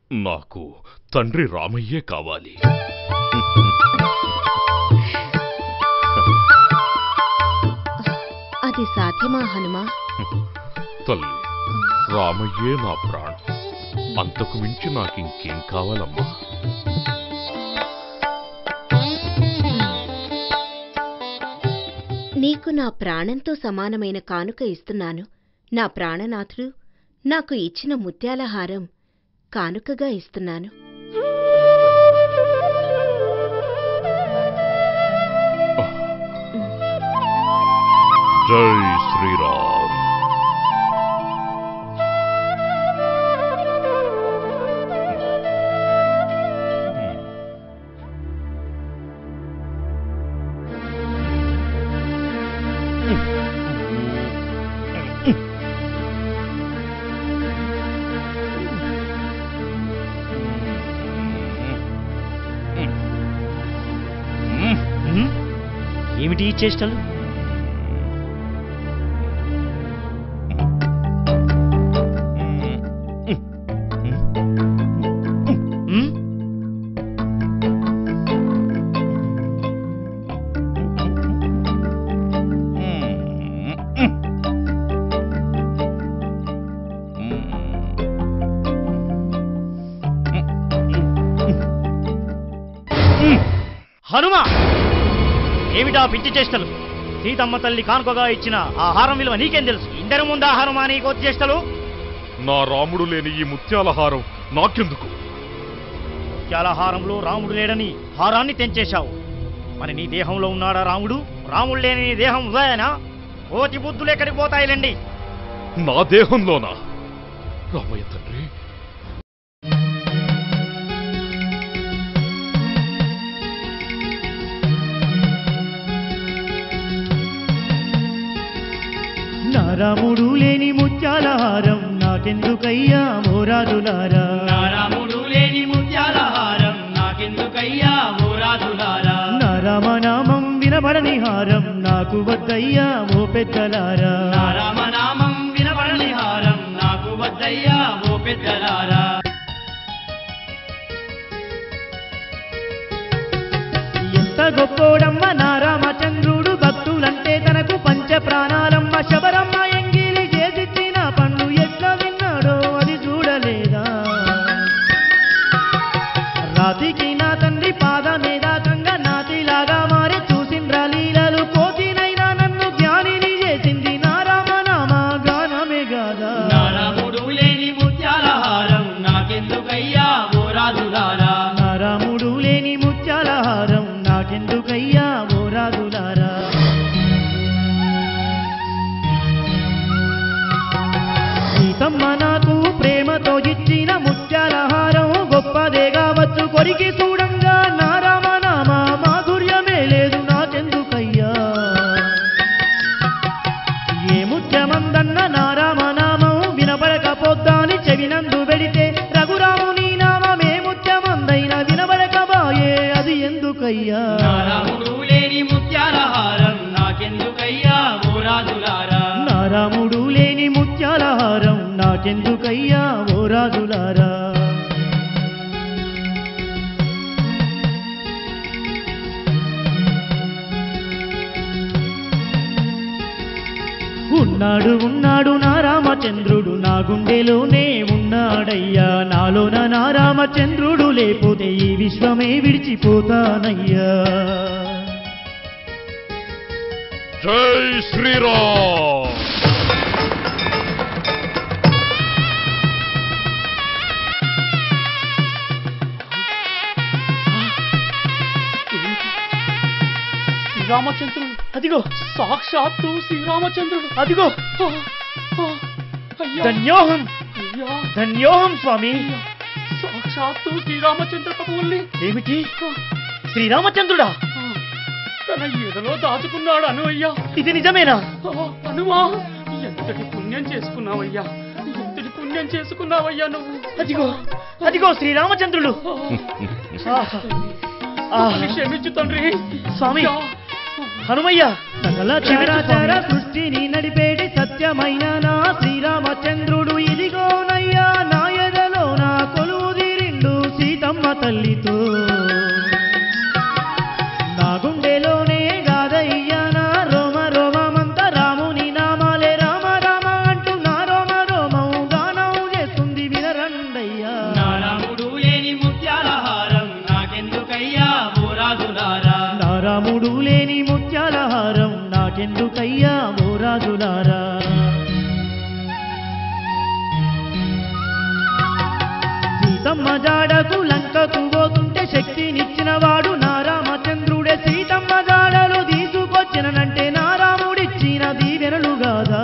నాకు తండ్రి రామయ్యే కావాలి అది సాధ్యమా హనుమా తల్లి రామయ్యే నా ప్రాణం అంతకు మించి నాకింకేం కావాలమ్మా నీకు నా ప్రాణంతో సమానమైన కానుక ఇస్తున్నాను నా ప్రాణనాథుడు నాకు ఇచ్చిన ముత్యాల హారం కానుకగా ఇస్తున్నాను జై శ్రీరామ్ ఉమ్, ఏమిటి ఈ చేష్టలు ఉమ్, హనుమ ఏమిటా పిచ్చి చేష్టలు సీతమ్మ తల్లి కానుకగా ఇచ్చిన ఆహారం విలువ నీకేం తెలుసు ఇందరి ముందు ఆహారమా నీ కొద్ది చేష్టలు నా రాముడు లేని ఈ ముత్యాల హారం నాకెందుకు హారంలో రాముడు లేడని హారాన్ని తెంచేశావు మరి నీ దేహంలో ఉన్నాడా రాముడు రాముడు లేని నీ దేహం ఉదయనా కోతి బుద్ధులు ఎక్కడికి పోతాయిలండి నా దేహంలోనా రామయ్య తండ్రి నారాముడు లేని ముత్యాల హారం నాకెందుకయ్యా మోరాదులారా రాముడు లేని ముత్యాల హారం నాకెందుకయ్యా ఓ రాజులారా నా రామనామం వినబడని హారం నాకు వద్దయ్యా ఓ పెద్దలారా నా రామనామం వినబడని హారం నాకు వద్దయ్యా ఓ పెద్దలారా ఎంత గొప్పోడమ్మ నా రామచంద్రుడు భక్తులంటే తనకు పంచ ప్రాణాలమ్మ శబరమ్మ ఎంగిలి చేసిచ్చిన పండు ఎట్లా విన్నాడో అది చూడలేదా రాతికి నా తండ్రి పాదమే దాకంగా నాతిలాగా మారి చూసిండ్రా లీలలు కోతినైనా నన్ను జ్ఞానిని చేసింది నా రామనామ గానమే గాదా నా రాముడు లేని ముత్యాల హారం నాకెందుకయ్యా ఓ రాజులారా నా రాముడు లేని ముత్యాల హారం నాకెందుకయ్యా ఓ రాజులారా సీతమ్మ నాకు ప్రేమతో ఇచ్చిన ముత్యాల హారం గొప్పదే కావచ్చు కొరికి చూడంగా నా రామనామ మాధుర్యమే లేదు నాకెందుకయ్యా ఏ ముత్యమందన్న నా రామనామం వినబడకపోద్దాని చెవినందు వెడితే రఘురాముని నామమే ముత్యమందైన వినబడకబాయే అది ఎందుకయ్యా నా రాముడు లేని ముత్యాల హారం నాకెందుకయ్యా ఓ రాజులారా నా రాముడు లేని ముత్యాల హారం నాకెందుకయ్యా ఓ రాజులారా ఉన్నాడు ఉన్నాడు నా రామచంద్రుడు నా గుండెలోనే ఉన్నాడయ్యా నాలోన నా రామచంద్రుడు లేకపోతే ఈ విశ్వమే విడిచిపోతానయ్యా జై శ్రీరామ్ శ్రీరామచంద్రుడు అదిగో సాక్షాత్తు శ్రీరామచంద్రుడు అదిగో ఆ, ఆ, అయ్యా ధన్యోహం అయ్యా ధన్యోహం స్వామి సాక్షాత్తు శ్రీరామచంద్ర ప్రభువుల్ని ఏమిటి శ్రీరామచంద్రుడా ఆ, తన ఎదలో దాచుకున్నాడు అను అయ్యా ఇది నిజమేనా ఆ, అనుమా ఎంతటి పుణ్యం చేసుకున్నావయ్యా ఎంతటి పుణ్యం చేసుకున్నావయ్యా నువ్వు అదిగో అదిగో శ్రీరామచంద్రుడు ఆ, ఆహా. ఆహా. నన్ను క్షమించు తండ్రి స్వామి. అయ్యా. హనుమయ్య సకల చరాచర సృష్టిని నడిపేటి సత్యమైన నా శ్రీరామచంద్రుడు ఇదిగోనయ్యా నా ఎదలో నా కొలువుదిరి తల్లితో నా గుండెలోనే గాదయ్యా నా రోమ రోమమంతా రాముని నామాలే రామ రామ అంటూ నా రోమ రోమం గానం చేస్తుంది వినరండయ్యా నా రాముడు లేని ముత్యాల హారం నాకెందుకయ్యా ఓ రాజులారా నా రాముడు లేని ముత్యాల హారం నాకెందుకయ్యా ఓ రాజులారా సీతమ్మ జాడకు లంకకు పోతుంటే శక్తినిచ్చిన వాడు నా రామచంద్రుడే సీతమ్మ జాడలు తీసుకొచ్చినంటే నా రాముడిచ్చిన దీవెనలు గాదా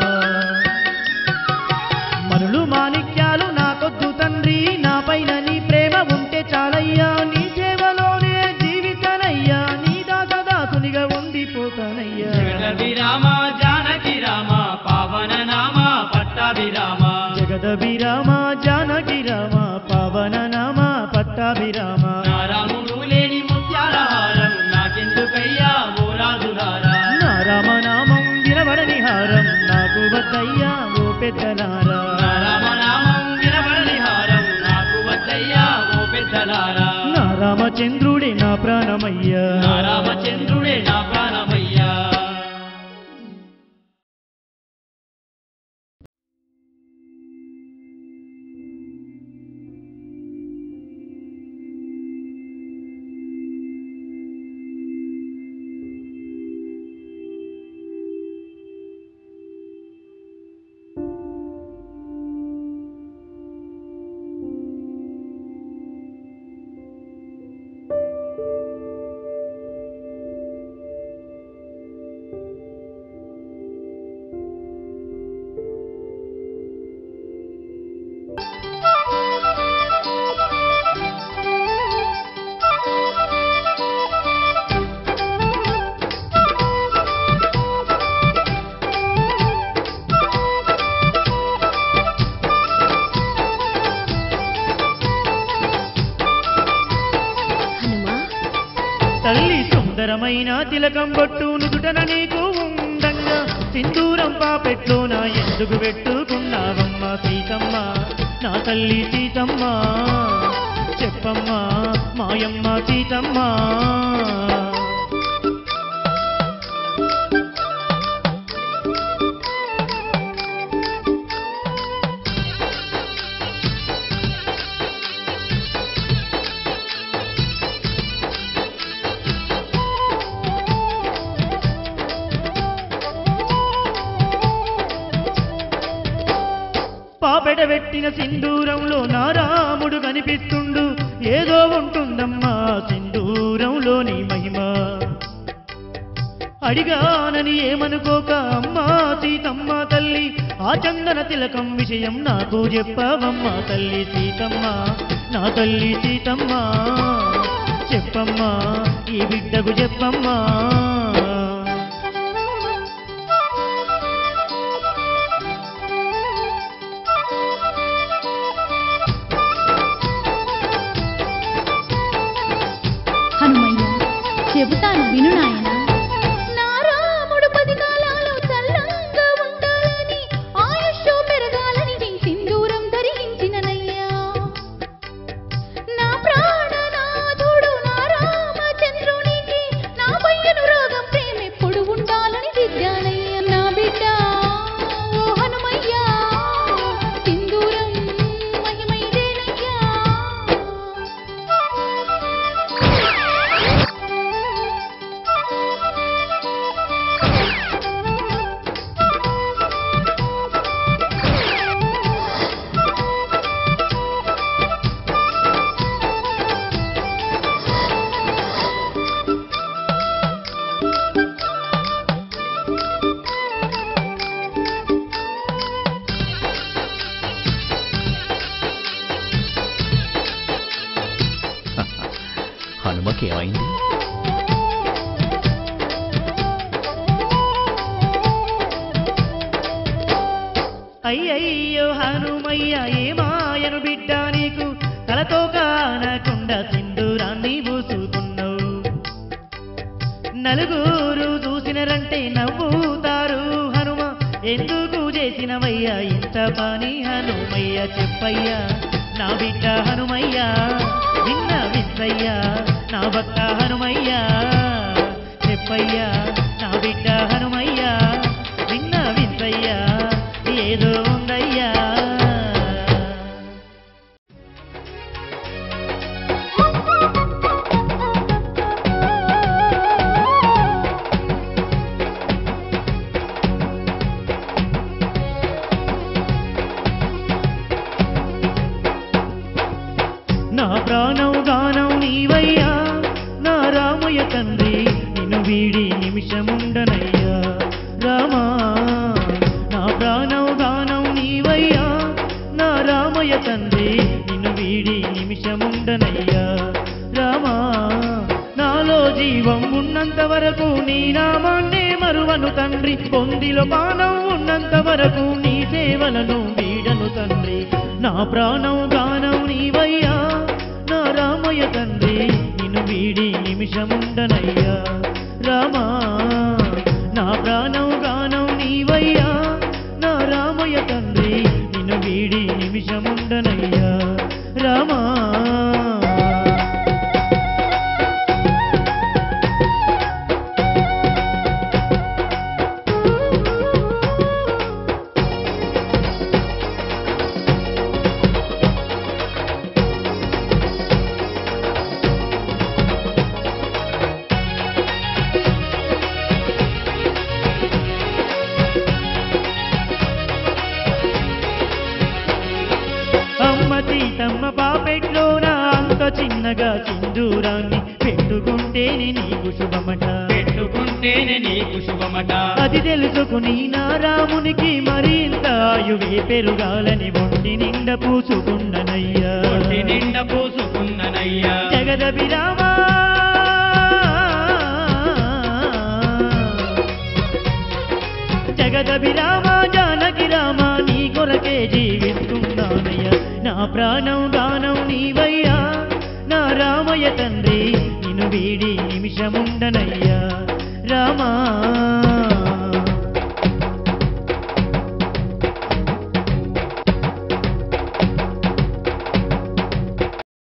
మనులు మాణిక్యాలు నాకొద్దు తండ్రి నా పైన నీ ప్రేమ ఉంటే చాలయ్యా నీ సేవలోనే జీవితానయ్యా నీ దాసదాసునిగా ఉండిపోతానయ్యా జగదభిరామ జానకి రామ పావన నామ పట్టాభిరామ జగదభిరామ జానకి రామ పవన నామ పట్టాభిరామ నా రాముడు లేని ముత్యాల హారం నాకెందుకయ్యా ఓ రాజులారా నా రామనామం వినబడని హారం నాకు వద్దయ్యా ఓ పెద్దలారా నా రామనామం వినబడని హారం నాకు వద్దయ్యా ఓ పెద్దలారా నా రామచంద్రుడే నా ప్రాణమయ్యా నా రామచంద్రుడే నా ప్రాణమయ్యా హనుమా తల్లి సుందరమైన తిలకం బొట్టు నుదుటన నీకు ఉండంగా సింధూరం పాపెట్లోన ఎందుకు పెట్టుకున్నావమ్మ సీతమ్మ నా తల్లి సీతమ్మ చెప్పమ్మ మాయమ్మ సీతమ్మ పాపెట పెట్టిన సింధూరంలో నా రాముడు కనిపిస్తుండు ఏదో ఉంటుందమ్మా సింధూరంలోని మహిమ అడిగానని ఏమనుకోక అమ్మా సీతమ్మ తల్లి ఆ చందన తిలకం విషయం నాకు చెప్పవమ్మ తల్లి సీతమ్మ నా తల్లి సీతమ్మ చెప్పమ్మా ఈ బిడ్డకు చెప్పమ్మా హనుమయ్య చెబుతాను విను నాయనా నా రాముడు పది కాలాలు చల్లంగా ఉండాలని ఆయుష్ పెరగాలని నీ సింధూరం ధరించిననయ్యా నా ప్రాణనాథుడు నా రామచంద్రునికి నా పయ్యను రోగం ప్రేమ ఎప్పుడు ఉండాలని దిద్దానయ్య నా బిడ్డ ఓ హనుమయ్య సింధూరం మహిమైదేనయ్యా హనుమకి ఏమైంది అయ్యయ్యో హనుమయ్య ఏమాయను బిడ్డ నీకు తలతో కానకుండా సింధూరాన్ని పూసుకున్నావు నలుగురు చూసినరంటే నవ్వుతారు హనుమ ఎందుకు చేసినవయ్యా ఇంత పని హనుమయ్య చెప్పయ్యా నా బిడ్డ హనుమయ్యా నిన్న వింతయ్యా నా భక్త హనుమయ్యా చెప్పయ్యా నా బిడ్డ హనుమయ్యా నిన్న వింతయ్యా ఏదో ఉందయ్యా నా ప్రాణం గానం నీవయ్యా నా రామయ్య తండ్రి నిన్ను వీడి నిమిషముండనయ్యా రామా నా ప్రాణం గానం నీవయ్యా నా రామయ్య తండ్రి నిన్ను వీడి నిమిషముండనయ్యా రామా నాలో జీవం ఉన్నంత వరకు నీ నామాన్నే మరువను తండ్రి పొందిలో పానం ఉన్నంత వరకు నీ సేవలను వీడను తండ్రి నా ప్రాణం గానం నీవయ్యా నా రామయ్య తండ్రి నిన్ను వీడి నిమిషముండనయ్యా రామా నా ప్రాణం గానం నీవయ్యా నా రామయ్య తండ్రి నిన్ను వీడి నిమిషముండనయ్యా రామా అమ్మ సీతమ్మ పాపెట్లోన అంత చిన్నగా సింధూరాన్ని పెట్టుకుంటేనే నీకు శుభమట పెట్టుకుంటేనే నీకు శుభమట అది తెలుసుకుని నా రామునికి మరింత ఆయువే పెరుగాలని ఒంటి నిండ పూసుకున్ననయ్యా ఒంటి నిండ పూసుకున్ననయ్యా జగదభిరామా జగదభిరామ జానకి రామ నీ కొరకే జీవిస్తున్నానయ్య నా ప్రాణం గానం నీవయ్యా నా రామయ్య తండ్రి నిన్ను వీడి నిమిషముండనయ్యా రామా